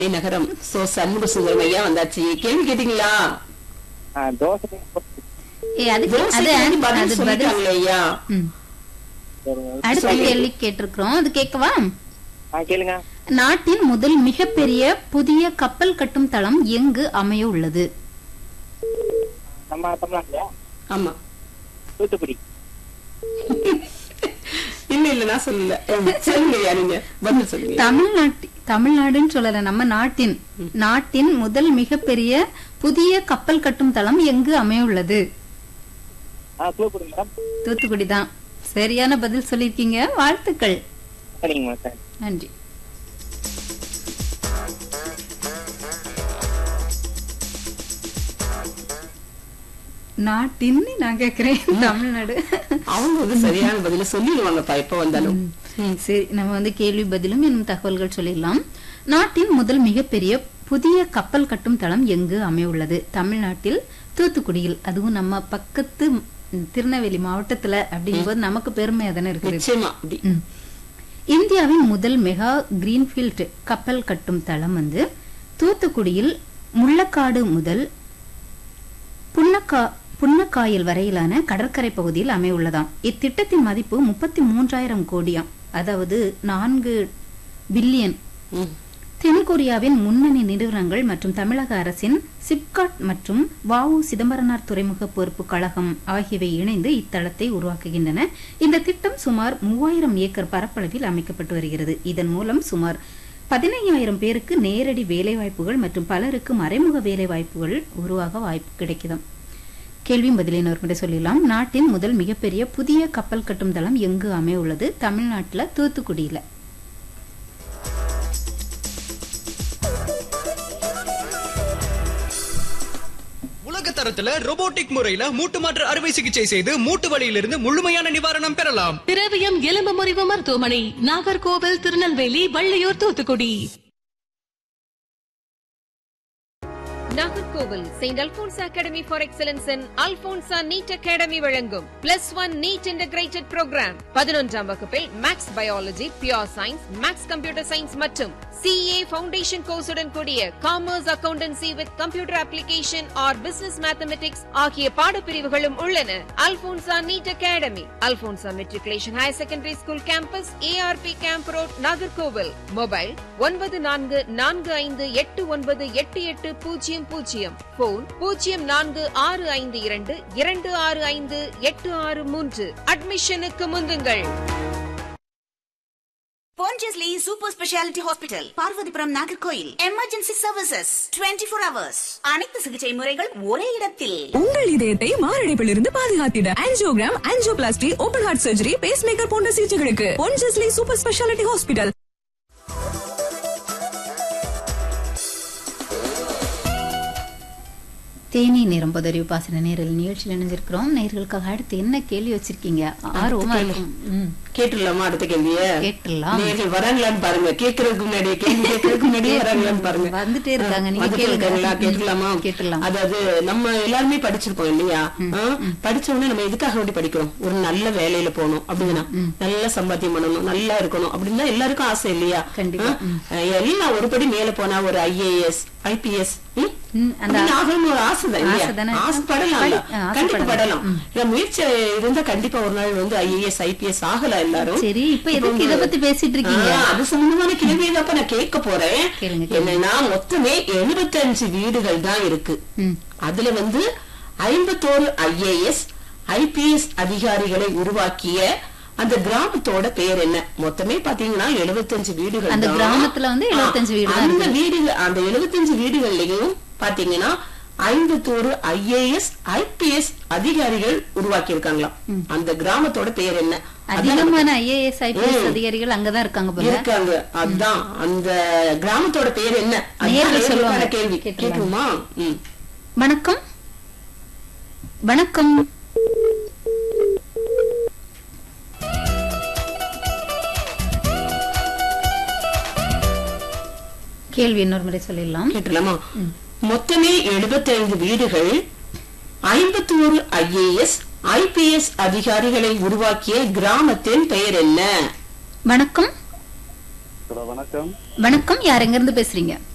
நகரம் சோ சண்முக சுந்தரம் ஐயா வந்தாச்சு கேள்வி கேட்டீங்களா ஆ, தோசை ஏ அதுக்கு அது தோசைக்கு பதில் அது பதில் சொல்லிட்டாங்களே ஐயா ம். சரிங்க. அடுத்த சொல்லு. கேள்வி கேட்டிருக்கிறோம் அது கேட்கவா ஆ கேளுங்க நாட்டின் முதல் மிகப்பெரிய புதிய கப்பல் கட்டும் தளம் எங்கு அமைய உள்ளது நம்ம தமிழ்நாட்டுல ஆமா தூத்துக்குடி இல்ல இல்ல நான் சொல்லல ம், சொல்லுங்க ஐயா நீங்க பதில் சொல்லுங்க தமிழ்நாட்டு தமிழ்நாடுன்னு சொல்லல நம்ம நாட்டின் நாட்டின் முதல் மிகப்பெரிய புதிய கப்பல் கட்டும் தளம் எங்கு அமைய உள்ளது ஆ தூத்துக்குடி மேடம் தூத்துக்குடி தான் சரியான பதில் சொல்லியிருக்கீங்க வாழ்த்துக்கள் சரிங்க மேடம் சரி நன்றி நாட்டின் நான் கேக்குறேன் தமிழ்நாடு அவங்க வந்து சரியான பதில சொல்லிடுவாங்கப்பா எப்ப வந்தாலும் சரி நம்ம வந்து கேள்வி பதிலும் இன்னும் தகவல்கள் சொல்லிடலாம் நாட்டின் முதல் மிகப்பெரிய புதிய கப்பல் கட்டும் தளம் எங்கு அமையுள்ளது தமிழ்நாட்டில் தூத்துக்குடியில் அதுவும் நம்ம பக்கத்து ம், திருநெல்வேலி மாவட்டத்துல அப்படிங்கும்போது நமக்கு பெருமையா தானே இருக்குது நிச்சயமா அப்படி ம். இந்தியாவின் முதல் மெகா கிரீன்ஃபீல்ட் கப்பல் கட்டும் தளம் வந்து தூத்துக்குடியில் முள்ளக்காடு முதல் புன்னக்கா புன்னக்காயல் வரையிலான கடற்கரை பகுதியில் அமையுள்ளதாம் இத்திட்டத்தின் மதிப்பு முப்பத்தி மூன்றாயிரம் கோடியாம் அதாவது நான்கு பில்லியன் ம். தென்கொரியாவின் முன்னணி நிறுவனங்கள் மற்றும் தமிழக அரசின் சிப்காட் மற்றும் வாவு சிதம்பரனார் துறைமுக பொறுப்பு கழகம் ஆகியவை இணைந்து இத்தளத்தை உருவாக்குகின்றன இந்த திட்டம் சுமார் மூவாயிரம் ஏக்கர் பரப்பளவில் அமைக்கப்பட்டு வருகிறது இதன் மூலம் சுமார் பதினையாயிரம் பேருக்கு நேரடி வேலைவாய்ப்புகள் மற்றும் பலருக்கு மறைமுக வேலைவாய்ப்புகள் உருவாக வாய்ப்பு கிடைக்குதாம் கேள்வியும் பதிலின் ஒரு முறை சொல்லிடலாம் நாட்டின் முதல் மிகப்பெரிய புதிய கப்பல் கட்டும் தளம் எங்கு அமைய உள்ளது தமிழ்நாட்டுல தூத்துக்குடியில உலக தரத்துல robotic முறையில மூட்டு மாற்று அறுவை சிகிச்சை செய்து மூட்டு வலியிலிருந்து முழுமையான நிவாரணம் பெறலாம் திரவியம் எலும்பு முறிவு மருத்துவமனை Nagercoil Tirunelveli Valliyur Thoothukudi Nagercoil saint Alphonse academy for excellence in Alphonsa NEET academy வழங்கும் plus one NEET integrated programme பதினொன்றாம் வகுப்பில் maths biology pure science maths computer science மற்றும் சிஏ ஃபவுண்டேஷன் கோர்ஸுடன் கூடிய commerce accountancy with computer application or business mathematics ஆகிய பாடப்பிரிவுகளும் உள்ளன Alphonsa NEET academy Alphonsa matriculation higher secondary school campus ARP camp road Nagercoil mobile ஒன்பது நான்கு நான்கு ஐந்து எட்டு ஒன்பது எட்டு எட்டு பூஜ்ஜியம் பூஜ்ஜியம் போன் பூஜ்ஜியம் நான்கு ஆறு ஐந்து இரண்டு இரண்டு ஆறு ஐந்து எட்டு ஆறு மூன்று அட்மிஷனுக்கு முந்துங்கள் Pondicherry Super Speciality Hospital, Parvathipuram Nagercoil emergency services 24 four hours அனைத்து சிகிச்சை முறைகள் ஒரே இடத்தில் உங்கள் இதயத்தை மாரடைப்பிலிருந்து பாதுகாத்திட angiogram angioplasty open heart surgery pacemaker போன்ற சிகிச்சைகளுக்கு பொன்ஜஸ்லி சூப்பர் ஸ்பெஷாலிட்டி ஹாஸ்பிட்டல் தேனி நிறம் பொதறிவு பாசன நேரில் நிகழ்ச்சியில் இணைஞ்சிருக்கிறோம் நேர்களுக்காக அடுத்து என்ன கேள்வி வச்சிருக்கீங்க ஆர்வமா இருக்கும் ம், கேட்டுடலாமா அடுத்த கேள்விய கேட்டுடலாம். நேர்கள் வராங்களான்னு பாருங்க கேட்கறதுக்கு முன்னாடியே கேள்வி கேட்கறதுக்கு முன்னாடியே வராங்களான்னு பாருங்க வந்துட்டே இருக்காங்க. நீங்க வந்துட்டே கேளுங்க. இருக்காங்களா? ம், கேட்டுடலாமா கேட்டுடலாம். அதாவது நம்ம எல்லாருமே படிச்சிருப்போம் இல்லையா ஆ? படிச்ச உடனே நம்ம எதுக்காக வேண்டி படிக்கிறோம் ஒரு நல்ல வேலையில போகணும் அப்படின்னா நல்ல சம்பாத்தியம் பண்ணணும் நல்லா இருக்கணும் அப்படின்னா எல்லாருக்கும் ஆசை இல்லையா கண்டிப்பா. ஆ? எல்லாம் ஒருபடி மேல போனா ஒரு ஐஏஎஸ் ஐபிஎஸ் ம், அந்த ஆகணும்னு ஒரு ஆசை தான் இல்லையா ஆசை தானே? ஆசைப்படலாம் படி- ஆ, கண்டிப்பா ஆசைப்படலாம். படலாம் இல்ல முயற்சி இருந்தா கண்டிப்பா ஒரு நாள் வந்து ஐஏஎஸ் ஐபிஎஸ் ஆகலாம் எல்லாரும் சரி இப்ப எதுக்கு இத பத்தி பேசிட்டு இருக்கீங்க ஆ, அது சம்பந்தமான கேள்வி தான் நான் கேட்க போறேன் கேளுங்க, கேளுங்க. என்னன்னா மொத்தமே 75 வீடுகள் தான் இருக்கு ம். அதுல வந்து ஐம்பத்தோரு ஐஏஎஸ் ஐபிஎஸ் அதிகாரிகளை உருவாக்கிய அந்த கிராமத்தோட பேர் என்ன மொத்தமே பாத்தீங்கன்னா 75 வீடுகள் அந்த தான். கிராமத்துல வந்து 75 வீடு தான் அந்த இருக்கு. வீடுகள் அந்த 75 வீடுகள்லயும் பாத்தீங்கன்னா ஐம்பத்தோரு ஐஏஎஸ் ஐபிஎஸ் அதிகாரிகள் உருவாக்கி இருக்காங்களாம் அந்த கிராமத்தோட பேர் என்ன அதான் அதிகமான ஐஏஎஸ் ஐபிஎஸ் ம். அதிகாரிகள் அங்கதான் இருக்காங்க போல இருக்காங்க அதான் அந்த கிராமத்தோட பேர் என்ன அதுதான் நேர்ல நேர்களுக்கான சொல்லுவாங்க. கேள்வி கேட்டுடலாம். கேட்டுமா ம் வணக்கம் வணக்கம் கேள்வி இன்னொரு முறை சொல்லிடலாம் கேட்டலாமா மொத்தமே 75 வீடுகள் ஐம்பத்தோரு ஐஏஎஸ் ஐபிஎஸ் அதிகாரிகளை உருவாக்கிய கிராமத்தின் பெயர் என்ன வணக்கம் வணக்கம் வணக்கம் யார் எங்க இருந்து பேசுறீங்க